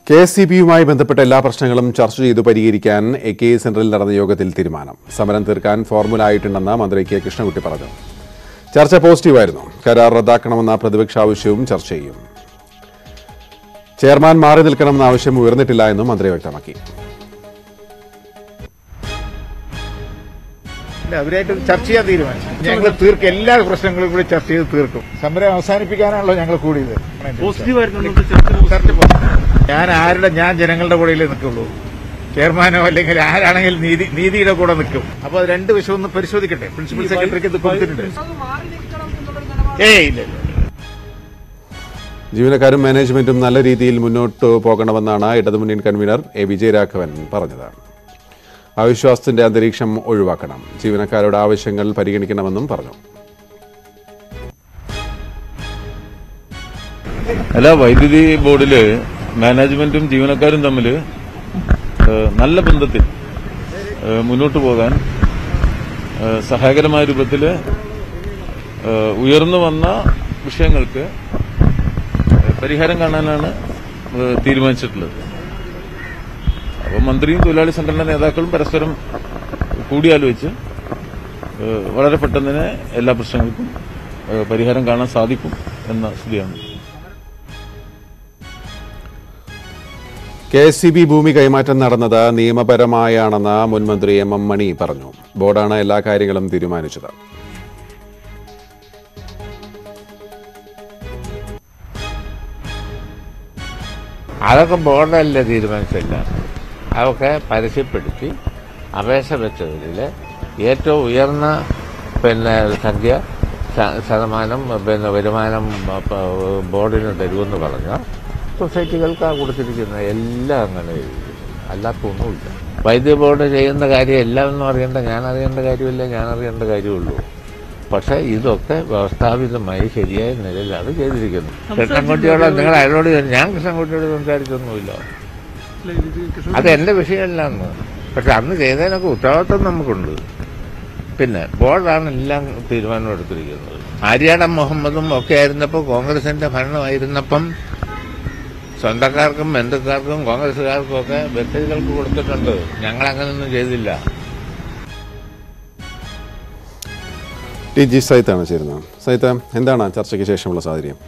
K S C ബിയുമായി ബന്ധപ്പെട്ട എല്ലാ പ്രശ്നങ്ങളും ചർച്ച ചെയ്തു പരിഹരിക്കാൻ എ കെ സെന്ററിൽ നടന്ന യോഗത്തിൽ തീരുമാനം സമരം തീർക്കാൻ ഫോർമുല ആയിട്ടുണ്ടെന്ന് മന്ത്രി കെ കൃഷ്ണൻകുട്ടി പറഞ്ഞു ചർച്ച പോസിറ്റീവായിരുന്നു കരാർ റദ്ദാക്കണമെന്ന പ്രതിപക്ഷ ആവശ്യവും ചർച്ച ചെയ്യും ചെയർമാൻ മാറി നിൽക്കണമെന്ന ആവശ്യം ഉയർന്നിട്ടില്ല എന്നും മന്ത്രി വ്യക്തമാക്കി ഇല്ല, അവരായിട്ട് ചർച്ച ചെയ്യാൻ തീരുമാനിച്ചു ഞങ്ങൾ തീർക്കും എല്ലാ പ്രശ്നങ്ങളും കൂടി ചർച്ച ചെയ്ത് തീർക്കും സമരം അവസാനിപ്പിക്കാനാണല്ലോ ഞങ്ങൾ കൂടിയത് ചർച്ച പോസിറ്റീവ്. ഞാൻ ആരുടെ ഞാൻ ജനങ്ങളുടെ കൂടെയല്ലേ നിൽക്കുള്ളൂ ചെയർമാനോ അല്ലെങ്കിൽ ആരാണെങ്കിൽ നീതി നീതിയുടെ കൂടെ നിൽക്കും അപ്പോൾ അത് രണ്ട് വശം ഒന്ന് പരിശോധിക്കട്ടെ പ്രിൻസിപ്പൽ സെക്രട്ടറിക്ക് ഇത് കൊടുത്തിട്ടുണ്ട് ഏയ് ഇല്ല ഇല്ല ജീവനക്കാരും മാനേജ്മെന്റും നല്ല രീതിയിൽ മുന്നോട്ട് പോകണമെന്നാണ് ഇടതുമുന്നണി കൺവീനർ എ വിജയരാഘവൻ പറഞ്ഞത് അവിശ്വാസത്തിന്റെ അന്തരീക്ഷം ഒഴിവാക്കണം ജീവനക്കാരുടെ ആവശ്യങ്ങൾ പരിഗണിക്കണമെന്നും പറഞ്ഞു അല്ല വൈദ്യുതി ബോർഡില് മാനേജ്മെന്റും ജീവനക്കാരും തമ്മിൽ നല്ല ബന്ധത്തിൽ ഏഹ്, മുന്നോട്ട് പോകാൻ ഏഹ്, സഹായകരമായ രൂപത്തിൽ ഉയർന്നു വന്ന വിഷയങ്ങൾക്ക് ഏഹ്, പരിഹാരം കാണാനാണ് ഏഹ്, തീരുമാനിച്ചിട്ടുള്ളത് അപ്പോൾ മന്ത്രിയും തൊഴിലാളി സംഘടനാ നേതാക്കളും പരസ്പരം കൂടിയാലോചിച്ച് ഏഹ്, വളരെ പെട്ടെന്ന് തന്നെ എല്ലാ പ്രശ്നങ്ങൾക്കും ഏഹ്, പരിഹാരം കാണാൻ സാധിക്കും എന്ന സ്ഥിതിയാണ് കെ എസ് സി ബി ഭൂമി കൈമാറ്റം നടന്നത് നിയമപരമായാണെന്ന് മുൻമന്ത്രി എം എം മണി പറഞ്ഞു ബോർഡാണ് എല്ലാ കാര്യങ്ങളും തീരുമാനിച്ചത് അതൊക്കെ ബോർഡല്ലേ തീരുമാനിച്ചില്ല അതൊക്കെ പരസ്യപ്പെടുത്തി അപേക്ഷ വെച്ചതിൽ ഏറ്റവും ഉയർന്ന പിന്നെ സംഖ്യ ശ- ശതമാനം പിന്നെ വരുമാനം പ- ബോർഡിന് തരുമെന്ന് പറഞ്ഞ സൊസൈറ്റികൾക്കാണ് കൊടുത്തിരിക്കുന്നത് എല്ലാം അങ്ങനെ എഴുതിയിരിക്കുന്നു. അല്ലാത്തൊന്നുമില്ല വൈദ്യുതി ബോർഡ് ചെയ്യുന്ന കാര്യം എല്ലാം എന്ന് അറിയേണ്ട ഞാൻ അറിയേണ്ട കാര്യമില്ല ഞാൻ അറിയേണ്ട കാര്യമുള്ളൂ പക്ഷേ ഇതൊക്കെ വ്യവസ്ഥാപിതമായി ശരിയായ നിലയിലാണ് ചെയ്തിരിക്കുന്നത് കൃഷ്ണൻകുട്ടിയോട് നിങ്ങൾ അയാളോട് ചോദിച്ചു. ഞാൻ കൃഷ്ണൻകുട്ടിയോട് സംസാരിച്ചൊന്നുമില്ല അത് എന്റെ വിഷയമല്ല അന്ന് പക്ഷെ അന്ന് ചെയ്തതിനൊക്കെ ഉത്തരവാദിത്വം നമുക്കുണ്ട് പിന്നെ ബോർഡാണ് എല്ലാം തീരുമാനം എടുത്തിരിക്കുന്നത് ആര്യാടൻ മുഹമ്മദും ഒക്കെ ആയിരുന്നപ്പോൾ കോൺഗ്രസിന്റെ ഭരണമായിരുന്നപ്പം സ്വന്തക്കാർക്കും ബന്ധുക്കാർക്കും കോൺഗ്രസുകാർക്കും ഒക്കെ വ്യക്തികൾക്ക് കൊടുത്തിട്ടുണ്ട് ഞങ്ങൾ അങ്ങനെയൊന്നും ചെയ്തില്ല ടി ജി സൈത്താണ് ചേരുന്നത് സൈത്ത് എന്താണ് ചർച്ചയ്ക്ക് ശേഷമുള്ള സാഹചര്യം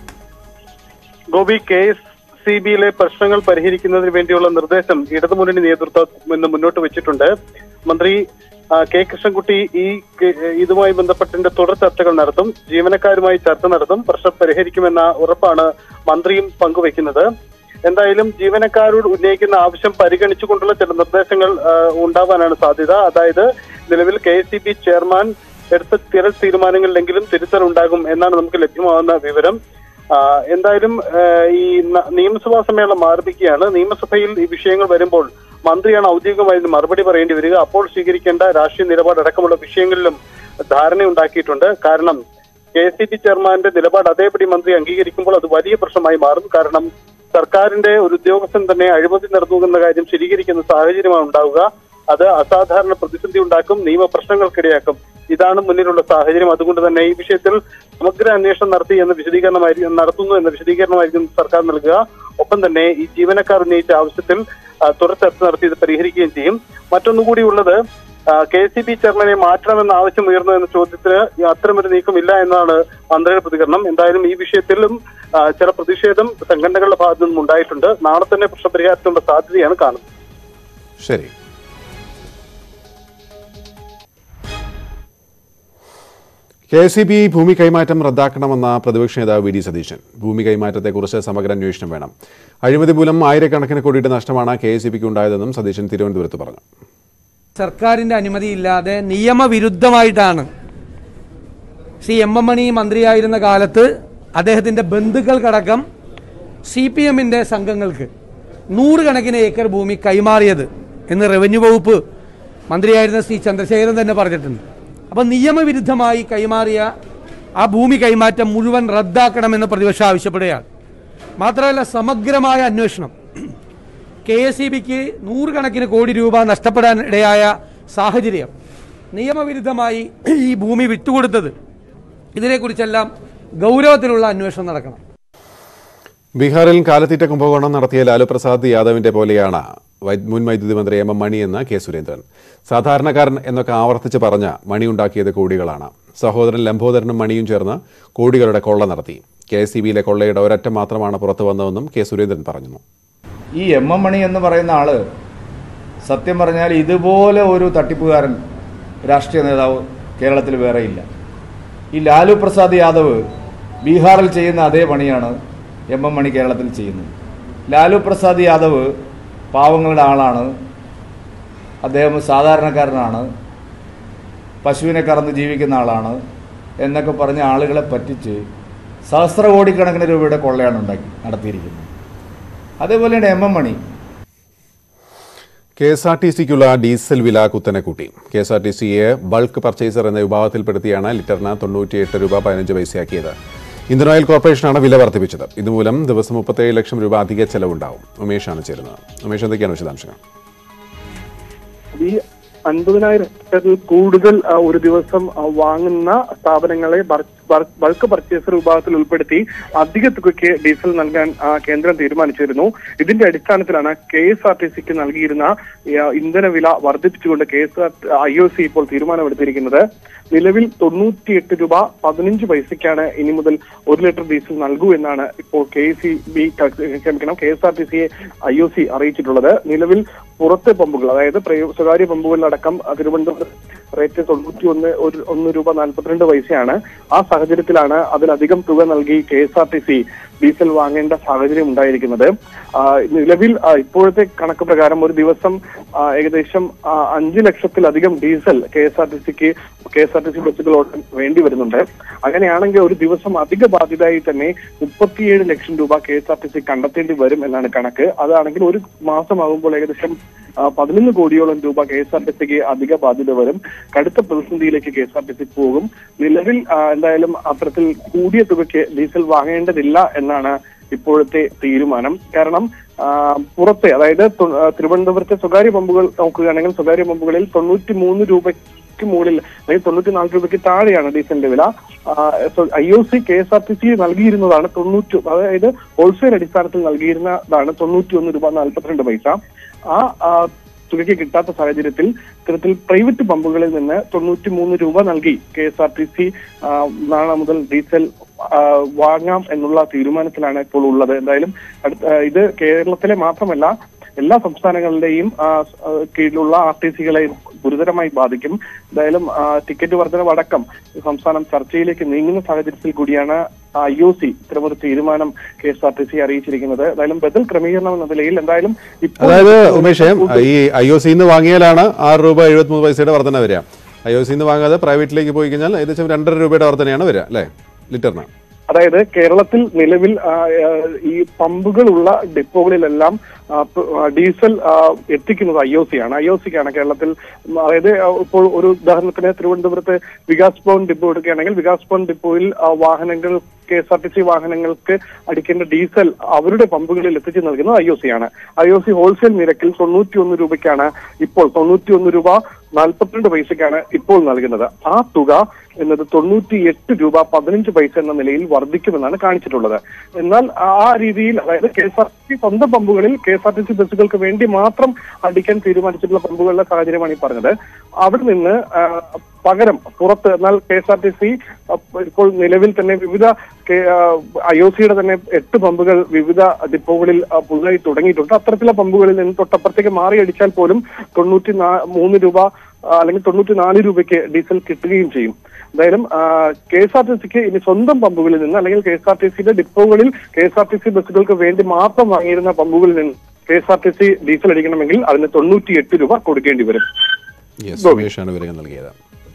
ഗോപി കെ എസ് സി ബിയിലെ പ്രശ്നങ്ങൾ പരിഹരിക്കുന്നതിന് വേണ്ടിയുള്ള നിർദ്ദേശം ഇടതുമുന്നണി നേതൃത്വം ഇന്ന് മുന്നോട്ട് വെച്ചിട്ടുണ്ട് മന്ത്രി ആ, കെ കൃഷ്ണൻകുട്ടി ഈ കെ- ഇതുമായി ബന്ധപ്പെട്ടതിന്റെ തുടർ ചർച്ചകൾ നടത്തും ജീവനക്കാരുമായി ചർച്ച നടത്തും പ്രശ്നം പരിഹരിക്കുമെന്ന ഉറപ്പാണ് മന്ത്രിയും പങ്കുവെക്കുന്നത് എന്തായാലും ജീവനക്കാരോട് ഉന്നയിക്കുന്ന ആവശ്യം പരിഗണിച്ചുകൊണ്ടുള്ള ചില നിർദ്ദേശങ്ങൾ ആ, ഉണ്ടാവാനാണ് സാധ്യത അതായത് നിലവിൽ K S C B chairman എടുത്ത ചില തീരുമാനങ്ങളിലെങ്കിലും തിരുത്തൽ ഉണ്ടാകും എന്നാണ് നമുക്ക് ലഭ്യമാകുന്ന വിവരം ആ, എന്തായാലും ആ, ഈ ന- നിയമസഭാ സമ്മേളനം ആരംഭിക്കുകയാണ് നിയമസഭയിൽ ഈ വിഷയങ്ങൾ വരുമ്പോൾ മന്ത്രിയാണ് ഔദ്യോഗികമായി ഇതിന് മറുപടി പറയേണ്ടി വരിക അപ്പോൾ സ്വീകരിക്കേണ്ട രാഷ്ട്രീയ നിലപാടടക്കമുള്ള വിഷയങ്ങളിലും ധാരണയുണ്ടാക്കിയിട്ടുണ്ട് കാരണം കെ എസ് സി ബി ചെയർമാന്റെ നിലപാട് അതേപടി മന്ത്രി അംഗീകരിക്കുമ്പോൾ അത് വലിയ പ്രശ്നമായി മാറും കാരണം സർക്കാരിന്റെ ഒരു ഉദ്യോഗസ്ഥൻ തന്നെ അഴിമതി നടന്നു എന്ന കാര്യം സ്ഥിരീകരിക്കുന്ന സാഹചര്യമാണ് ഉണ്ടാവുക അത് അസാധാരണ പ്രതിസന്ധി ഉണ്ടാക്കും നിയമപ്രശ്നങ്ങൾക്കിടയാക്കും ഇതാണ് മുന്നിലുള്ള സാഹചര്യം അതുകൊണ്ട് തന്നെ ഈ വിഷയത്തിൽ സമഗ്ര അന്വേഷണം നടത്തി എന്ന വിശദീകരണമായിരിക്കും നടത്തുന്നു എന്ന വിശദീകരണമായിരിക്കും സർക്കാർ നൽകുക ഒപ്പം തന്നെ ഈ ജീവനക്കാർ ഉന്നയിച്ച ആവശ്യത്തിൽ ആ, തുടർ ചർച്ച നടത്തി ഇത് പരിഹരിക്കുകയും ചെയ്യും മറ്റൊന്നുകൂടി ഉള്ളത് കെ എസ് സി ബി ചെയർമാനെ മാറ്റണമെന്ന ആവശ്യം ഉയർന്നു എന്ന ചോദ്യത്തിന് അത്തരമൊരു നീക്കമില്ല എന്നാണ് മന്ത്രിയുടെ പ്രതികരണം എന്തായാലും ഈ വിഷയത്തിലും ആ, ചില പ്രതിഷേധം സംഘടനകളുടെ ഭാഗത്തു നിന്നും ഉണ്ടായിട്ടുണ്ട് നാളെ തന്നെ പ്രശ്നപരിഹാരത്തിനുള്ള സാധ്യതയാണ് കാണുന്നത് ശരി കെ എസ് സി ബി ഭൂമി കൈമാറ്റം റദ്ദാക്കണമെന്ന പ്രതിപക്ഷ നേതാവ് വി ഡി സതീശൻ ഭൂമി കൈമാറ്റത്തെക്കുറിച്ച് സമഗ്ര അന്വേഷണം വേണം അഴിമതി മൂലം ആയിരക്കണക്കിന് കോടിയുടെ നഷ്ടമാണ് കെ എസ് സി ബിക്ക് ഉണ്ടായതെന്നും സതീശൻ തിരുവനന്തപുരത്ത് പറഞ്ഞു സർക്കാരിന്റെ അനുമതിയില്ലാതെ നിയമവിരുദ്ധമായിട്ടാണ് ശ്രീ എം എം മണി മന്ത്രിയായിരുന്ന കാലത്ത് അദ്ദേഹത്തിന്റെ ബന്ധുക്കൾക്കടക്കം സി പി എമ്മിന്റെ സംഘങ്ങൾക്ക് നൂറുകണക്കിന് ഏക്കർ ഭൂമി കൈമാറിയത് എന്ന് റവന്യൂ വകുപ്പ് മന്ത്രിയായിരുന്ന ശ്രീ ചന്ദ്രശേഖരൻ തന്നെ പറഞ്ഞിട്ടുണ്ട് അപ്പം നിയമവിരുദ്ധമായി കൈമാറിയ ആ ഭൂമി കൈമാറ്റം മുഴുവൻ റദ്ദാക്കണമെന്ന് പ്രതിപക്ഷം ആവശ്യപ്പെടുകയാണ് മാത്രമല്ല സമഗ്രമായ അന്വേഷണം കെ എസ് ഇ ബിക്ക് നൂറുകണക്കിന് കോടി രൂപ നഷ്ടപ്പെടാൻ ഇടയായ സാഹചര്യം നിയമവിരുദ്ധമായി ഈ ഭൂമി വിറ്റുകൊടുത്തത് ഇതിനെക്കുറിച്ചെല്ലാം ഗൗരവത്തിലുള്ള അന്വേഷണം നടക്കണം ബീഹാറിൽ കാലത്തീറ്റ കുംഭകോണം നടത്തിയ ലാലു പ്രസാദ് യാദവിന്റെ പോലെയാണ് വൈ- മുൻ വൈദ്യുതി മന്ത്രി എം എം മണി എന്ന് കെ സുരേന്ദ്രൻ സാധാരണക്കാരൻ എന്നൊക്കെ ആവർത്തിച്ച് പറഞ്ഞ മണി ഉണ്ടാക്കിയത് കോടികളാണ് സഹോദരൻ ലംബോദരനും മണിയും ചേർന്ന് കോടികളുടെ കൊള്ള നടത്തി കെ എസ് സി ബിയിലെ കൊള്ളയുടെ ഒരറ്റം മാത്രമാണ് പുറത്തു വന്നതെന്നും കെ സുരേന്ദ്രൻ പറഞ്ഞു ഈ എം എം മണി എന്ന് പറയുന്ന ആള് സത്യം പറഞ്ഞാൽ ഇതുപോലെ ഒരു തട്ടിപ്പുകാരൻ രാഷ്ട്രീയ നേതാവ് കേരളത്തിൽ വേറെയില്ല ഈ ലാലു പ്രസാദ് യാദവ് ബീഹാറിൽ ചെയ്യുന്ന അതേ പണിയാണ് എം എം മണി കേരളത്തിൽ ചെയ്യുന്നത് ലാലു പ്രസാദ് യാദവ് പാവങ്ങളുടെ ആളാണ് അദ്ദേഹം സാധാരണക്കാരനാണ് പശുവിനെ കറന്ന് ജീവിക്കുന്ന ആളാണ് എന്നൊക്കെ പറഞ്ഞ് ആളുകളെ പറ്റിച്ച് സഹസ്ര കോടിക്കണക്കിന് രൂപയുടെ കൊള്ളയാണ് ഉണ്ടാക്കി നടത്തിയിരിക്കുന്നത് അതേപോലെയാണ് M M Mani K S R T സിക്കുള്ള ഡീസൽ വില കുത്തനെ കൂട്ടി കെ എസ് ആർ ടി സിയെ ബൾക്ക് പർച്ചേസർ എന്ന വിഭാഗത്തിൽപ്പെടുത്തിയാണ് ലിറ്ററിന് തൊണ്ണൂറ്റിയെട്ട് രൂപ പതിനഞ്ച് പൈസയാക്കിയത് ഇന്ത്യൻ ഓയിൽ കോർപ്പറേഷനാണ് വില വർദ്ധിപ്പിച്ചത് ഇതുമൂലം ദിവസം മുപ്പത്തേഴ് ലക്ഷം രൂപ അധിക ചെലവുണ്ടാവും ഉമേഷാണ് ചേരുന്നത് ഉമേഷ് എന്തൊക്കെയാണ് വിശദാംശങ്ങൾ ഈ അൻപതിനായിരത്തിൽ കൂടുതൽ ആ, ഒരു ദിവസം ആ, വാങ്ങുന്ന സ്ഥാപനങ്ങളെ ബർ- ബർ- ബൾക്ക് പർച്ചേസർ വിഭാഗത്തിൽ ഉൾപ്പെടുത്തി അധിക തുകയ്ക്ക് ഡീസൽ നൽകാൻ ആ, കേന്ദ്രം തീരുമാനിച്ചിരുന്നു ഇതിന്റെ അടിസ്ഥാനത്തിലാണ് കെ എസ് ആർ ടി സിക്ക് നൽകിയിരുന്ന ആ, ഇന്ധന വില വർദ്ധിപ്പിച്ചുകൊണ്ട് K S R I O C ഇപ്പോൾ തീരുമാനമെടുത്തിരിക്കുന്നത് നിലവിൽ തൊണ്ണൂറ്റിയെട്ട് രൂപ പതിനഞ്ച് പൈസയ്ക്കാണ് ഇനി മുതൽ ഒരു ലിറ്റർ ഡീസൽ നൽകൂ എന്നാണ് ഇപ്പോൾ കെ സി ബി ക്ഷമിക്കണം കെ എസ് ആർ ടി സിയെ ഐ ഒ സി അറിയിച്ചിട്ടുള്ളത് നിലവിൽ പുറത്തെ പമ്പുകൾ അതായത് പ്രൈ- സ്വകാര്യ പമ്പുകളിലടക്കം ആ, തിരുവനന്തപുരം റേറ്റ് തൊണ്ണൂറ്റി ഒന്ന് ഒരു ഒന്ന് രൂപ നാൽപ്പത്തിരണ്ട് പൈസയാണ് ആ സാഹചര്യത്തിലാണ് അതിലധികം തുക നൽകി K S R T C diesel വാങ്ങേണ്ട സാഹചര്യം ഉണ്ടായിരിക്കുന്നത് ആ, നിലവിൽ ആ, ഇപ്പോഴത്തെ കണക്ക് പ്രകാരം ഒരു ദിവസം ആ, ഏകദേശം ആ, അഞ്ച് ലക്ഷത്തിലധികം diesel K S R T സിക്ക് K S R T C ബസ്സുകളോട് വേണ്ടി വരുന്നുണ്ട് അങ്ങനെയാണെങ്കിൽ ഒരു ദിവസം അധിക ബാധ്യതയായി തന്നെ മുപ്പത്തിയേഴ് ലക്ഷം രൂപ K S R T C കണ്ടെത്തേണ്ടി വരും എന്നാണ് കണക്ക് അതാണെങ്കിൽ ഒരു മാസമാകുമ്പോൾ ഏകദേശം ആ, പതിനൊന്ന് കോടിയോളം രൂപ കെ എസ് ആർ ടി സിക്ക് അധിക ബാധ്യത വരും കടുത്ത പ്രതിസന്ധിയിലേക്ക് K S R T C പോകും നിലവിൽ ആ, എന്തായാലും അത്തരത്തിൽ കൂടിയ തുകയ്ക്ക് ഡീസൽ വാങ്ങേണ്ടതില്ല എന്നാണ് ഇപ്പോഴത്തെ തീരുമാനം കാരണം ആ, പുറത്തെ അതായത് തു- ആ, തിരുവനന്തപുരത്തെ സ്വകാര്യ പമ്പുകൾ നോക്കുകയാണെങ്കിൽ സ്വകാര്യ പമ്പുകളിൽ തൊണ്ണൂറ്റി മൂന്ന് രൂപയ്ക്ക് മുകളിൽ അതായത് തൊണ്ണൂറ്റി നാല് രൂപയ്ക്ക് താഴെയാണ് ഡീസലിന്റെ വില I O C K S R T C നൽകിയിരുന്നതാണ് തൊണ്ണൂറ്റി അതായത് ഹോൾസെയിൽ അടിസ്ഥാനത്തിൽ നൽകിയിരുന്നതാണ് തൊണ്ണൂറ്റി ഒന്ന് രൂപ നാൽപ്പത്തിരണ്ട് പൈസ ആ ആ, തുകയ്ക്ക് കിട്ടാത്ത സാഹചര്യത്തിൽ ഇത്തരത്തിൽ പ്രൈവറ്റ് പമ്പുകളിൽ നിന്ന് തൊണ്ണൂറ്റി മൂന്ന് രൂപ നൽകി K S R T C നാളെ മുതൽ ഡീസൽ ആ, വാങ്ങാം എന്നുള്ള തീരുമാനത്തിലാണ് ഇപ്പോൾ ഉള്ളത് എന്തായാലും അടുത്ത ആ, ഇത് കേരളത്തിലെ മാത്രമല്ല എല്ലാ സംസ്ഥാനങ്ങളുടെയും ആ, സ്- ആ, കീഴിലുള്ള ആർ ടി സികളെ ഗുരുതരമായി ബാധിക്കും എന്തായാലും ആ, ടിക്കറ്റ് വർധനവടക്കം സംസ്ഥാനം ചർച്ചയിലേക്ക് നീങ്ങുന്ന സാഹചര്യത്തിൽ കൂടിയാണ് ഐ ഒ സി ഇത്തരമൊരു തീരുമാനം K S R T C അറിയിച്ചിരിക്കുന്നത് എന്തായാലും ബദൽ ക്രമീകരണം എന്ന നിലയിൽ എന്തായാലും ഇപ്പോൾ അതായത് ഉമേഷ് ഈ ഐ ഒ സിന്ന് വാങ്ങിയാലാണ് ആറ് രൂപ എഴുപത്തിമൂന്ന് പൈസയുടെ വർധന വരിക ഐ ഒ സിന്ന് വാങ്ങാതെ പ്രൈവറ്റിലേക്ക് പോയി കഴിഞ്ഞാൽ ഏകദേശം രണ്ടര രൂപയുടെ വർധനയാണ് വരിക അല്ലേ ലിറ്ററിന് അതായത് കേരളത്തിൽ നിലവിൽ ആ, ആ, ഈ പമ്പുകളുള്ള ഡിപ്പോകളിലെല്ലാം ആ, പ- ആ, ഡീസൽ ആ, എത്തിക്കുന്നത് ഐ ഒ സി ആണ് ഐ ഒ സിക്കാണ് കേരളത്തിൽ ഉം, അതായത് ആ, ഇപ്പോൾ ഒരു ഉദാഹരണത്തിന് തിരുവനന്തപുരത്ത് വികാസ് ഭവൻ ഡിപ്പോ എടുക്കുകയാണെങ്കിൽ വികാസ് ഭവൻ ഡിപ്പോയിൽ ആ, വാഹനങ്ങൾ K S R T C വാഹനങ്ങൾക്ക് അടിക്കേണ്ട ഡീസൽ അവരുടെ പമ്പുകളിൽ എത്തിച്ചു നൽകുന്നത് ഐ ഒ സി ആണ് ഐ ഒ സി ഹോൾസെയിൽ നിരക്കിൽ തൊണ്ണൂറ്റി ഒന്ന് രൂപയ്ക്കാണ് ഇപ്പോൾ തൊണ്ണൂറ്റി ഒന്ന് രൂപ നാൽപ്പത്തിരണ്ട് പൈസയ്ക്കാണ് ഇപ്പോൾ നൽകുന്നത് ആ തുക എന്നത് തൊണ്ണൂറ്റി എട്ട് രൂപ പതിനഞ്ച് പൈസ എന്ന നിലയിൽ വർദ്ധിക്കുമെന്നാണ് കാണിച്ചിട്ടുള്ളത് എന്നാൽ ആ രീതിയിൽ അതായത് K S R T C സ്വന്തം പമ്പുകളിൽ K S R T C ബസ്സുകൾക്ക് വേണ്ടി മാത്രം അടിക്കാൻ തീരുമാനിച്ചിട്ടുള്ള പമ്പുകളുടെ സാഹചര്യമാണ് ഈ പറഞ്ഞത് അവിടെ നിന്ന് ആ, പകരം പുറത്ത് എന്നാൽ K S R T C ഇപ്പോൾ നിലവിൽ തന്നെ വിവിധ ഐ ഒ സിയുടെ തന്നെ എട്ട് പമ്പുകൾ വിവിധ ഡിപ്പോകളിൽ ആ, പുതുതായി തുടങ്ങിയിട്ടുണ്ട് അത്തരത്തിലുള്ള പമ്പുകളിൽ നിന്ന് തൊട്ടപ്പുറത്തേക്ക് മാറി അടിച്ചാൽ പോലും തൊണ്ണൂറ്റി നാ- മൂന്ന് രൂപ ആ, അല്ലെങ്കിൽ തൊണ്ണൂറ്റി നാല് രൂപയ്ക്ക് ഡീസൽ കിട്ടുകയും ചെയ്യും എന്തായാലും കെ എസ് ആർ ടി സിക്ക് ഇനി സ്വന്തം പമ്പുകളിൽ നിന്ന് അല്ലെങ്കിൽ കെ എസ് ആർ ടി സിയുടെ ഡിപ്പോകളിൽ K S R T C ബസ്സുകൾക്ക് വേണ്ടി മാത്രം വാങ്ങിയിരുന്ന പമ്പുകളിൽ നിന്ന് K S R T C diesel അടിക്കണമെങ്കിൽ അതിന് തൊണ്ണൂറ്റി എട്ട് രൂപ കൊടുക്കേണ്ടി വരും യെസ് സുമേഷാണ് വിവരങ്ങൾ നൽകിയത്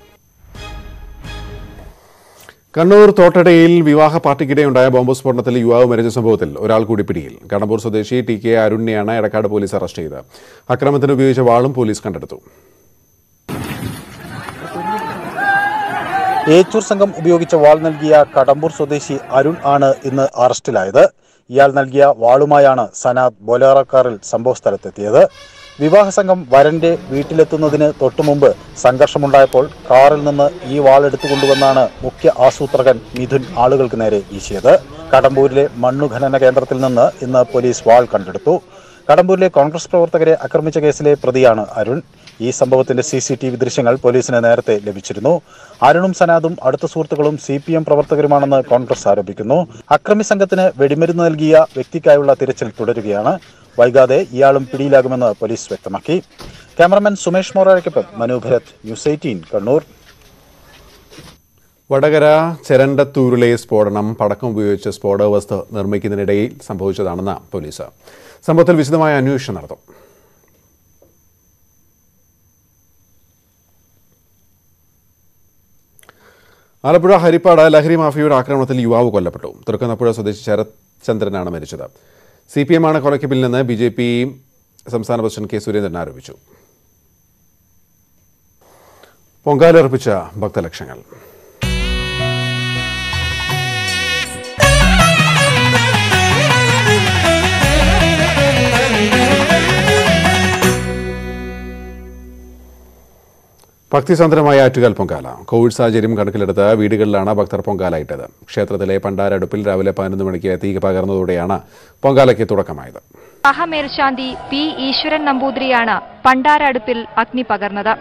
കണ്ണൂർ തോട്ടടയിൽ വിവാഹ പാർട്ടിക്കിടെയുണ്ടായ ബോംബ് സ്ഫോടനത്തിൽ യുവാവ് മരിച്ച സംഭവത്തിൽ ഒരാൾ കൂടി പിടിയിൽ കണ്ണൂർ സ്വദേശി ടി കെ അരുണിനെയാണ് എടക്കാട് പോലീസ് അറസ്റ്റ് ചെയ്തത് അക്രമത്തിന് ഉപയോഗിച്ച വാളും പോലീസ് കണ്ടെടുത്തു ഏച്ചൂർ സംഘം ഉപയോഗിച്ച വാൾ നൽകിയ കടമ്പൂർ സ്വദേശി അരുൺ ആണ് ഇന്ന് അറസ്റ്റിലായത് ഇയാൾ നൽകിയ വാളുമായാണ് സനാദ് ബൊലേറോ കാറിൽ സംഭവസ്ഥലത്തെത്തിയത് വിവാഹ സംഘം വരന്റെ വീട്ടിലെത്തുന്നതിന് തൊട്ടുമുമ്പ് സംഘർഷമുണ്ടായപ്പോൾ കാറിൽ നിന്ന് ഈ വാൾ എടുത്തുകൊണ്ടുവന്നാണ് മുഖ്യ ആസൂത്രകൻ മിഥുൻ ആളുകൾക്ക് നേരെ വീശിയത് കടമ്പൂരിലെ മണ്ണു ഖനന കേന്ദ്രത്തിൽ നിന്ന് ഇന്ന് പോലീസ് വാൾ കണ്ടെടുത്തു കടമ്പൂരിലെ കോൺഗ്രസ് പ്രവർത്തകരെ ആക്രമിച്ച കേസിലെ പ്രതിയാണ് അരുൺ ഈ സംഭവത്തിന്റെ സി സി ടി വി ദൃശ്യങ്ങൾ പോലീസിന് നേരത്തെ ലഭിച്ചിരുന്നു അരുണും സനാദും അടുത്ത സുഹൃത്തുക്കളും സി പി എം പ്രവർത്തകരുമാണെന്ന് കോൺഗ്രസ് ആരോപിക്കുന്നു അക്രമി സംഘത്തിന് വെടിമരുന്ന് നൽകിയ വ്യക്തിക്കായുള്ള തിരച്ചിൽ തുടരുകയാണ് വൈകാതെ ഇയാളും പിടിയിലാകുമെന്ന് പോലീസ് വ്യക്തമാക്കി ക്യാമറമാൻ സുമേഷ് മോറാരയ്ക്കൊപ്പം മനു ഭരത് ന്യൂസ് എയ്റ്റീൻ കണ്ണൂർ വടകര ചെരണ്ടത്തൂരിലെ സ്ഫോടനം പടക്കം ഉപയോഗിച്ച് സ്ഫോടക വസ്തു നിർമ്മിക്കുന്നതിനിടയിൽ സംഭവിച്ചതാണെന്ന് പോലീസ് സംഭവത്തിൽ വിശദമായ അന്വേഷണം നടത്തും ആലപ്പുഴ ഹരിപ്പാട് ലഹരി മാഫിയയുടെ ആക്രമണത്തിൽ യുവാവ് കൊല്ലപ്പെട്ടു തൃക്കുന്നപ്പുഴ സ്വദേശി ശരത് ചന്ദ്രനാണ് മരിച്ചത് സി പി എമ്മാണ് കൊലയ്ക്ക് പിന്നിലെന്ന് ബി ജെ പി സംസ്ഥാന പ്രസിഡന്റ് കെ സുരേന്ദ്രൻ ആരോപിച്ചു പൊങ്കാലർപ്പിച്ച ഭക്തലക്ഷങ്ങൾ ഭക്തിസാന്ദ്രമായ ആറ്റുകാൽ പൊങ്കാല കോവിഡ് സാഹചര്യം കണക്കിലെടുത്ത് വീടുകളിലാണ് ഭക്തർ പൊങ്കാല ഇട്ടത് ക്ഷേത്രത്തിലെ പണ്ടാരടുപ്പിൽ രാവിലെ പതിനൊന്ന് മണിക്ക് തീ പകർന്നതോടെയാണ് പൊങ്കാലയ്ക്ക് തുടക്കമായത് സഹമേൽശാന്തി പി ഈശ്വരൻ നമ്പൂതിരിയാണ് പണ്ടാര അടുപ്പിൽ അഗ്നി പകർന്നത്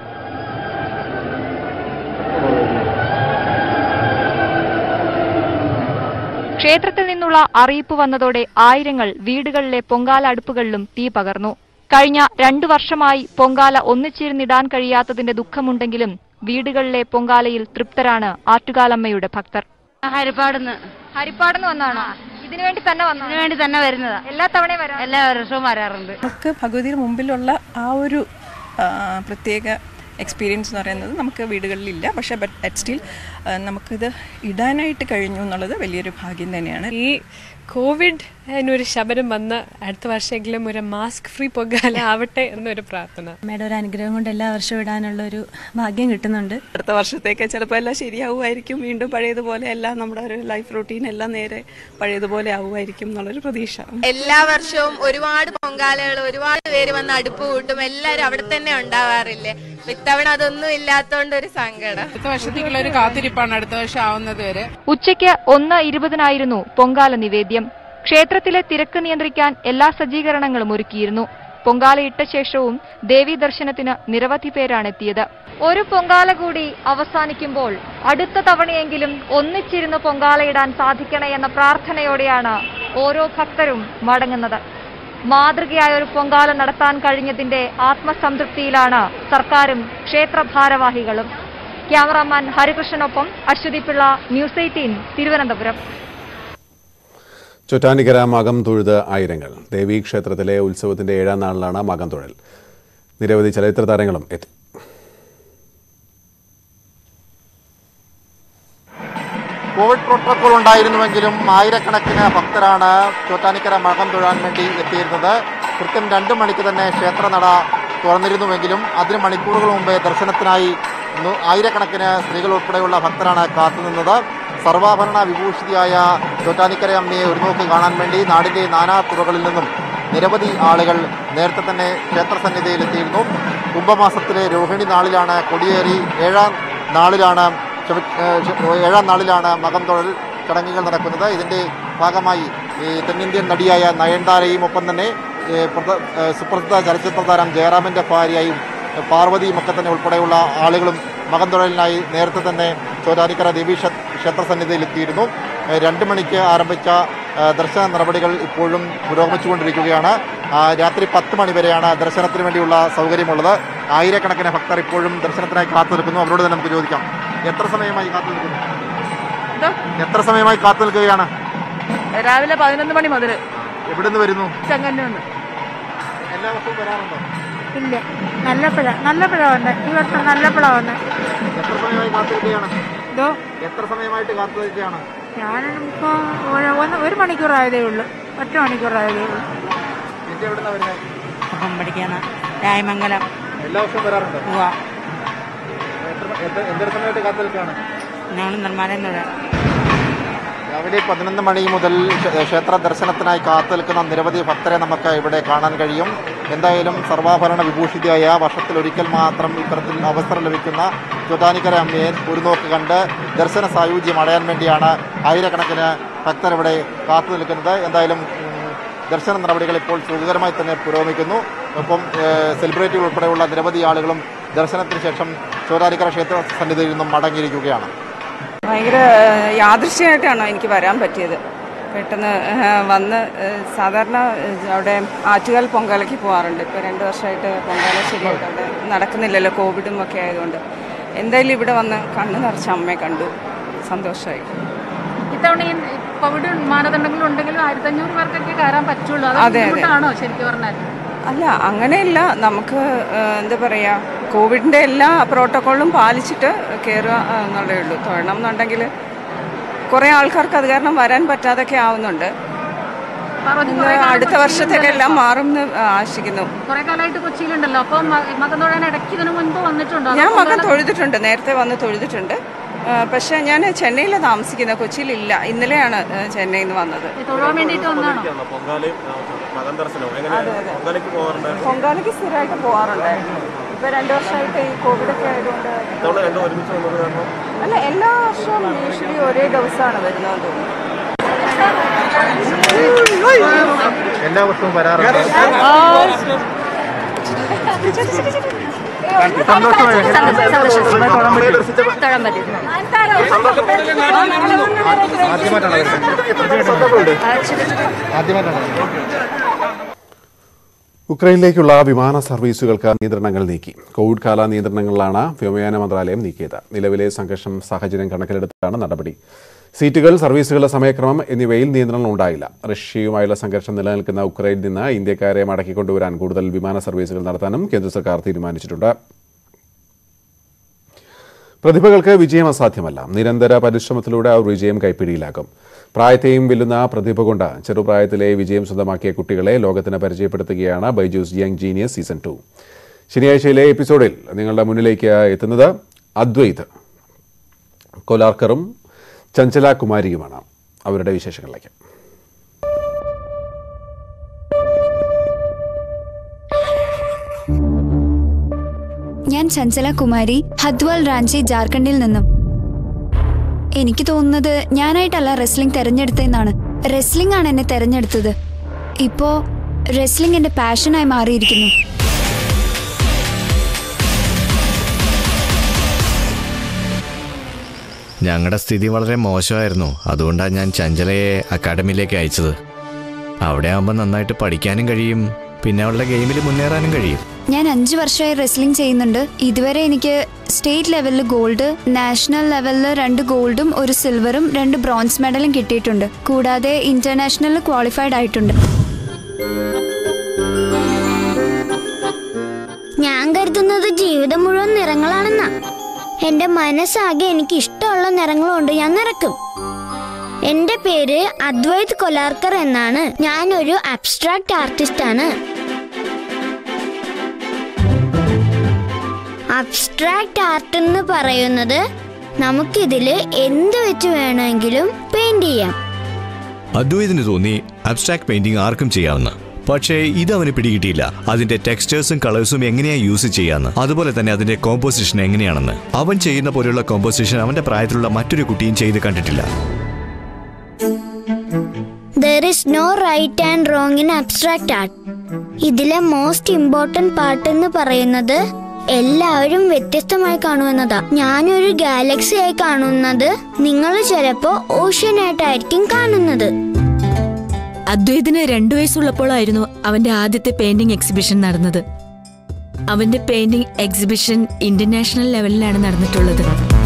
ക്ഷേത്രത്തിൽ നിന്നുള്ള അറിയിപ്പ് വന്നതോടെ ആയിരങ്ങൾ വീടുകളിലെ പൊങ്കാല അടുപ്പുകളിലും തീ പകർന്നു കഴിഞ്ഞ രണ്ടു വർഷമായി പൊങ്കാല ഒന്നിച്ചിരുന്നിടാൻ കഴിയാത്തതിന്റെ ദുഃഖമുണ്ടെങ്കിലും വീടുകളിലെ പൊങ്കാലയിൽ തൃപ്തരാണ് ആറ്റുകാലമ്മയുടെ ഭക്തർ ഹരിപ്പാടുന്ന് ഹരിപ്പാടെന്ന് വന്നാണോ ഇതിനു വേണ്ടി തന്നെ വന്നു ഇതിനു വേണ്ടി തന്നെ വരുന്നതാ എല്ലാ തവണയും വരാം എല്ലാ വർഷവും വരാറുണ്ട് നമുക്ക് ഭഗവതിയുടെ മുമ്പിലുള്ള ആ ഒരു ആ, പ്രത്യേക എക്സ്പീരിയൻസ് എന്ന് പറയുന്നത് നമുക്ക് വീടുകളിലില്ല പക്ഷേ ബട്ട് അറ്റ് സ്റ്റിൽ നമുക്കിത് ഇടാനായിട്ട് കഴിഞ്ഞു എന്നുള്ളത് വലിയൊരു ഭാഗ്യം തന്നെയാണ് ഈ കോവിഡ് അതിനൊരു ശബരം വന്ന് അടുത്ത വർഷമെങ്കിലും ഒരു മാസ്ക് ഫ്രീ പൊങ്കാല ആവട്ടെ എന്നൊരു പ്രാർത്ഥന അമ്മയുടെ ഒരു അനുഗ്രഹം കൊണ്ട് എല്ലാ വർഷവും ഇടാനുള്ള ഒരു ഭാഗ്യം കിട്ടുന്നുണ്ട് അടുത്ത വർഷത്തേക്ക് ചിലപ്പോൾ എല്ലാം ശരിയാവുമായിരിക്കും വീണ്ടും പഴയതുപോലെ എല്ലാം നമ്മുടെ ഒരു ലൈഫ് റൂട്ടീൻ എല്ലാം നേരെ പഴയതുപോലെ ആവുമായിരിക്കും എന്നുള്ളൊരു പ്രതീക്ഷ എല്ലാ വർഷവും ഒരുപാട് പൊങ്കാലകൾ ഒരുപാട് പേര് വന്ന് അടുപ്പ് കൂട്ടും എല്ലാരും അവിടെ തന്നെ ഉണ്ടാവാറില്ലേ അപ്പൊ ഇത്തവണ അതൊന്നും ഇല്ലാത്തോണ്ട് ഒരു സങ്കടം അടുത്ത വർഷത്തേക്കുള്ള ഒരു കാത്തിരിപ്പാണ് അടുത്ത വർഷം ആവുന്നത് വരെ ഉച്ചയ്ക്ക് ഒന്ന് ഇരുപതിനായിരുന്നു പൊങ്കാല നിവേദ്യം ക്ഷേത്രത്തിലെ തിരക്ക് നിയന്ത്രിക്കാൻ എല്ലാ സജ്ജീകരണങ്ങളും ഒരുക്കിയിരുന്നു പൊങ്കാലയിട്ട ശേഷവും ദേവീ ദർശനത്തിന് നിരവധി പേരാണ് എത്തിയത് ഒരു പൊങ്കാല കൂടി അവസാനിക്കുമ്പോൾ അടുത്ത തവണയെങ്കിലും ഒന്നിച്ചിരുന്ന് പൊങ്കാലയിടാൻ സാധിക്കണേ എന്ന പ്രാർത്ഥനയോടെയാണ് ഓരോ ഭക്തരും മടങ്ങുന്നത് മാതൃകയായ ഒരു പൊങ്കാല നടത്താൻ കഴിഞ്ഞതിന്റെ ആത്മസംതൃപ്തിയിലാണ് സർക്കാരും ക്ഷേത്ര ഭാരവാഹികളും ക്യാമറാമാൻ ഹരികൃഷ്ണനൊപ്പം അശ്വതി പിള്ള ന്യൂസ് എയ്റ്റീൻ തിരുവനന്തപുരം ചൊറ്റാനിക്കര മകം തൊഴുത് ആയിരങ്ങൾ ദേവീക്ഷേത്രത്തിലെ ഉത്സവത്തിന്റെ ഏഴാം നാളിലാണ് മകം തൊഴൽ നിരവധി ചലച്ചിത്ര താരങ്ങളും എത്തി കോവിഡ് പ്രോട്ടോകോൾ ഉണ്ടായിരുന്നുവെങ്കിലും ആയിരക്കണക്കിന് ഭക്തരാണ് ചോറ്റാനിക്കര മകം തൊഴാൻ വേണ്ടി എത്തിയിരുന്നത് കൃത്യം രണ്ട് മണിക്ക് തന്നെ ക്ഷേത്രനട തുറന്നിരുന്നുവെങ്കിലും അതിന് മണിക്കൂറുകൾ മുമ്പേ ദർശനത്തിനായി നു- ആയിരക്കണക്കിന് സ്ത്രീകൾ ഉൾപ്പെടെയുള്ള ഭക്തരാണ് കാത്തുനിന്നത് സർവാഭരണ വിഭൂഷിതയായ ചോറ്റാനിക്കര അമ്മയെ ഒരു നോക്ക് കാണാൻ വേണ്ടി നാടിന്റെ നാനാ തുറകളിൽ നിന്നും നിരവധി ആളുകൾ നേരത്തെ തന്നെ ക്ഷേത്ര സന്നിധിയിൽ എത്തിയിരുന്നു കുംഭമാസത്തിലെ രോഹിണി നാളിലാണ് കൊടിയേറി ഏഴാം നാളിലാണ് ക്ഷമി- ഏഹ് ക്ഷ- ഏഴാം നാളിലാണ് മകം തൊഴൽ ചടങ്ങുകൾ നടക്കുന്നത് ഇതിന്റെ ഭാഗമായി ഈ തെന്നിന്ത്യൻ നടിയായ നയൻതാരയും ഒപ്പം തന്നെ ഏഹ് പ്രധ- ഏഹ് സുപ്രസിദ്ധ ചലച്ചിത്ര താരം ജയറാമിന്റെ ഭാര്യയും ഏഹ് പാർവതിയും ഒക്കെ തന്നെ ഉൾപ്പെടെയുള്ള ആളുകളും മകം തൊഴലിനായി നേരത്തെ തന്നെ ചോറ്റാനിക്കര ദേവീ ക്ഷേ- ക്ഷേത്ര സന്നിധിയിൽ എത്തിയിരുന്നു ഏഹ് രണ്ട് മണിക്ക് ആരംഭിച്ച ഏഹ് ദർശന നടപടികൾ ഇപ്പോഴും പുരോഗമിച്ചുകൊണ്ടിരിക്കുകയാണ് ആ, രാത്രി പത്ത് മണി വരെയാണ് ദർശനത്തിന് വേണ്ടിയുള്ള സൗകര്യമുള്ളത് ആയിരക്കണക്കിന് ഭക്തർ ഇപ്പോഴും ദർശനത്തിനായി കാത്തു നിൽക്കുന്നു അവരോട് തന്നെ നമുക്ക് ചോദിക്കാം എത്ര സമയമായി കാത്തു നിൽക്കുന്നു എത്ര സമയമായി കാത്തു നിൽക്കുകയാണ് രാവിലെ പതിനൊന്ന് മണി മുതൽ എവിടുന്ന് വരുന്നു ചെങ്ങന്നൂന്ന് എല്ലാ വർഷവും വരാറുണ്ടോ ഇല്ല നല്ല പിഴ നല്ല പിഴ ഉണ്ട് ഈ വർഷം നല്ല പിഴ വന്ന് എത്ര സമയമായി കാത്തു നിൽക്കുകയാണ് ഇതോ എത്ര സമയമായിട്ട് കാത്തു നിൽക്കുകയാണ് ഞാനിപ്പോ ഒരു- ഒന്ന് ഒരു മണിക്കൂറായതേ ഉള്ളൂ ഒറ്റ മണിക്കൂറായതേ ഉള്ളൂ എന്റെ എവിടുന്നാ വരുന്നത് അപ്പം പഠിക്കാന രായമംഗലം എല്ലാ വർഷവും വരാറുണ്ടോ പോവാ എത്ര എന്ത്- എന്തൊരു സമയമായിട്ട് കാത്തു നിൽക്കുകയാണ് ഞങ്ങൾ നിർമ്മാണം രാവിലെ പതിനൊന്ന് മണി മുതൽ ക്ഷ- ക്ഷേത്ര ദർശനത്തിനായി കാത്തു നിൽക്കുന്ന നിരവധി ഭക്തരെ നമുക്ക് ഇവിടെ കാണാൻ കഴിയും എന്തായാലും സർവാഭരണ വിഭൂഷിതയായ വർഷത്തിലൊരിക്കൽ മാത്രം ഇത്തരത്തിൽ അവസരം ലഭിക്കുന്ന ചോറ്റാനിക്കര അമ്മയെ ഒരു നോക്ക് കണ്ട് ദർശന സായുജ്യം അടയാൻ വേണ്ടിയാണ് ആയിരക്കണക്കിന് ഭക്തർ ഇവിടെ കാത്തു നിൽക്കുന്നത് എന്തായാലും ഉം, ദർശന നടപടികൾ ഇപ്പോൾ സുഖകരമായി തന്നെ പുരോഗമിക്കുന്നു ഒപ്പം ഏഹ്, സെലിബ്രിറ്റികൾ ഉൾപ്പെടെയുള്ള നിരവധി ആളുകളും ദർശനത്തിന് ശേഷം ചോറ്റാനിക്കര ക്ഷേത്ര സന്നിധിയിൽ നിന്നും മടങ്ങിയിരിക്കുകയാണ് ഭയങ്കര ഏഹ്, യാദൃശ്ചികമായിട്ടാണോ എനിക്ക് വരാൻ പറ്റിയത് പെട്ടെന്ന് ഏഹ്, വന്ന് ഏഹ്, സാധാരണ ഏഹ്, അവിടെ ആറ്റുകാൽ പൊങ്കാലയ്ക്ക് പോകാറുണ്ട് ഇപ്പോൾ രണ്ട് വർഷമായിട്ട് പൊങ്കാല ശരിയായിട്ട് അവിടെ നടക്കുന്നില്ലല്ലോ കോവിഡും ഒക്കെ ആയതുകൊണ്ട് എന്തായാലും ഇവിടെ വന്ന് കണ്ണ് നിറച്ച അമ്മയെ കണ്ടു സന്തോഷമായി ഇത്തവണ ഈ കോവിഡ് മാനദണ്ഡങ്ങൾ ഉണ്ടെങ്കിലും ആയിരത്തി അഞ്ഞൂറ് പേർക്കൊക്കെ കയറാൻ പറ്റുള്ളൂ അത് അതെ, അതെ. ബുദ്ധിമുട്ടാണോ ശരിക്കും പറഞ്ഞാൽ അല്ല അങ്ങനെയല്ല നമുക്ക് ഏഹ്, എന്താ പറയുക കോവിഡിൻ്റെ എല്ലാ പ്രോട്ടോക്കോളും പാലിച്ചിട്ട് കയറുക ഏഹ്, എന്നുള്ളതേ ഉള്ളൂ തൊഴണം എന്നുണ്ടെങ്കിൽ കുറേ ആൾക്കാർക്ക് അത് കാരണം വരാൻ പറ്റാതൊക്കെ ആവുന്നുണ്ട് പാർവതി ഇന്ന് കുറേ കാലം അടുത്ത വർഷത്തേക്ക് എല്ലാം കൊച്ചിയിലുണ്ടല്ലോ. മാറും എന്ന് ആശിക്കുന്നു കുറെ കാലമായിട്ട് കൊച്ചിയിലുണ്ടല്ലോ അപ്പം മകൻ തൊഴാൻ ഇടയ്ക്ക് ഇതിനു മുൻപ് വന്നിട്ടുണ്ടോ അതോ ഞാൻ മകൻ പൊങ്കാല- തൊഴുതിട്ടുണ്ട് നേരത്തെ വന്ന് തൊഴുതിട്ടുണ്ട് ആ, പക്ഷേ ഞാൻ ചെന്നൈയിലാണ് താമസിക്കുന്നത് കൊച്ചിയിലില്ല ഇന്നലെയാണ് ആ, ചെന്നൈയിൽ നിന്ന് വന്നത് തൊഴാൻ വേണ്ടിയിട്ട് വന്നാണോ പൊങ്കാലയ്ക്ക് സ്ഥിരമായിട്ട് പോകാറുണ്ടായിരുന്നു ഇപ്പൊ രണ്ടു വർഷമായിട്ട് ഈ കോവിഡ് ഒക്കെ ആയതുകൊണ്ട് അല്ല എല്ലാ വർഷവും യൂഷ്വലി ഒരേ ദിവസമാണ് വരുന്നത് തോന്നുന്നു എല്ലാ വർഷവും വരാറുണ്ട് ഉക്രൈനിലേക്കുള്ള വിമാന സർവീസുകൾക്ക് നിയന്ത്രണങ്ങൾ നീക്കി കോവിഡ് കാല നിയന്ത്രണങ്ങളിലാണ് വ്യോമയാന മന്ത്രാലയം നീക്കിയത് നിലവിലെ സംഘർഷം സാഹചര്യം കണക്കിലെടുത്താണ് നടപടി സീറ്റുകൾ സർവീസുകളുടെ സമയക്രമം എന്നിവയിൽ നിയന്ത്രണം ഉണ്ടായില്ല റഷ്യയുമായുള്ള സംഘർഷം നിലനിൽക്കുന്ന ഉക്രൈനിൽ നിന്ന് ഇന്ത്യക്കാരെ മടക്കിക്കൊണ്ടുവരാൻ കൂടുതൽ വിമാന സർവീസുകൾ നടത്താനും കേന്ദ്ര സർക്കാർ തീരുമാനിച്ചിട്ടുണ്ട് പ്രതിഭകൾക്ക് വിജയം അസാധ്യമല്ല നിരന്തര പരിശ്രമത്തിലൂടെ അവർ വിജയം കൈപ്പിടിയിലാക്കും പ്രായത്തെയും വെല്ലുന്ന പ്രതിഭ കൊണ്ട് ചെറുപ്രായത്തിലെ വിജയം സ്വന്തമാക്കിയ കുട്ടികളെ ലോകത്തിന് പരിചയപ്പെടുത്തുകയാണ് Byju's young genius season two ശനിയാഴ്ചയിലെ എപ്പിസോഡിൽ നിങ്ങളുടെ മുന്നിലേക്ക് എത്തുന്നത് അദ്വൈത് കൊലാർക്കറും ചഞ്ചല കുമാരിയുമാണ് അവരുടെ വിശേഷങ്ങളിലേക്ക് ഞാൻ ചഞ്ചല കുമാരി ഹദ്വാൽ റാഞ്ചി ജാർഖണ്ഡിൽ നിന്നും എനിക്ക് തോന്നുന്നത് ഞാനായിട്ടല്ല റെസ്ലിംഗ് തെരഞ്ഞെടുത്തതെന്നാണ് റെസ്ലിംഗ് ആണ് എന്നെ തെരഞ്ഞെടുത്തത് ഇപ്പോ റെസ്ലിംഗ് എന്റെ പാഷനായി മാറിയിരിക്കുന്നു ഞങ്ങളുടെ സ്ഥിതി വളരെ മോശമായിരുന്നു അതുകൊണ്ടാണ് ഞാൻ ചഞ്ചലയെ അക്കാഡമിയിലേക്ക് അയച്ചത് അവിടെ ആകുമ്പോൾ നന്നായിട്ട് പഠിക്കാനും കഴിയും പിന്നെ അവളുടെ ഗെയിമിൽ മുന്നേറാനും കഴിയും ഞാൻ അഞ്ചു വർഷമായി റെസ്ലിംഗ് ചെയ്യുന്നുണ്ട് ഇതുവരെ എനിക്ക് സ്റ്റേറ്റ് ലെവലിൽ ഗോൾഡ് നാഷണൽ ലെവലിൽ രണ്ട് ഗോൾഡും ഒരു സിൽവറും രണ്ട് ബ്രോൺസ് മെഡലും കിട്ടിയിട്ടുണ്ട് കൂടാതെ ഇന്റർനാഷണലിൽ ക്വാളിഫൈഡ് ആയിട്ടുണ്ട് ഞാൻ കരുതുന്നത് ജീവിതം മുഴുവൻ നിറങ്ങളാണെന്നാ എന്റെ മനസ്സാകെ എനിക്ക് ഇഷ്ടമുള്ള നിറങ്ങളുണ്ട് ഞാൻ നിറക്കും എന്റെ പേര് അദ്വൈത് കൊലാർക്കർ എന്നാണ് ഞാനൊരു അബ്സ്ട്രാക്ട് ആർട്ടിസ്റ്റ് ആണ് അബ്സ്ട്രാക്ട് ആർട്ട് എന്ന് പറയുന്നത് നമുക്കിതില് എന്ത് വെച്ച് വേണമെങ്കിലും പെയിന്റ് ചെയ്യാം അദ്വൈതിന് തോന്നി അബ്സ്ട്രാക്ട് പെയിന്റിംഗ് ആർക്കും ചെയ്യാവുന്ന പക്ഷേ ഇത് അവന് പിടികിട്ടിയില്ല അതിന്റെ ടെക്സ്റ്റേഴ്സും കളേഴ്സും എങ്ങനെയാ യൂസ് ചെയ്യാന്ന് അതുപോലെ തന്നെ അതിന്റെ കോമ്പോസിഷൻ എങ്ങനെയാണെന്ന് അവൻ ചെയ്യുന്ന പോലെയുള്ള കോമ്പോസിഷൻ അവന്റെ പ്രായത്തിലുള്ള മറ്റൊരു കുട്ടിയും ചെയ്ത് കണ്ടിട്ടില്ല there is no right and wrong in abstract art ഇതിലെ മോസ്റ്റ് ഇമ്പോർട്ടന്റ് പാർട്ട് എന്ന് പറയുന്നത് എല്ലാവരും വ്യത്യസ്തമായി കാണുമെന്നതാ ഞാനൊരു ഗാലക്സി ആയി കാണുന്നത് നിങ്ങൾ ചിലപ്പോ ഓഷ്യൻ ആയിട്ടായിരിക്കും കാണുന്നത് അദ്വൈതിന് രണ്ടു വയസ്സുള്ളപ്പോഴായിരുന്നു അവന്റെ ആദ്യത്തെ പെയിന്റിംഗ് എക്സിബിഷൻ നടന്നത് അവന്റെ പെയിന്റിംഗ് എക്സിബിഷൻ ഇന്റർനാഷണൽ ലെവലിലാണ് നടന്നിട്ടുള്ളത്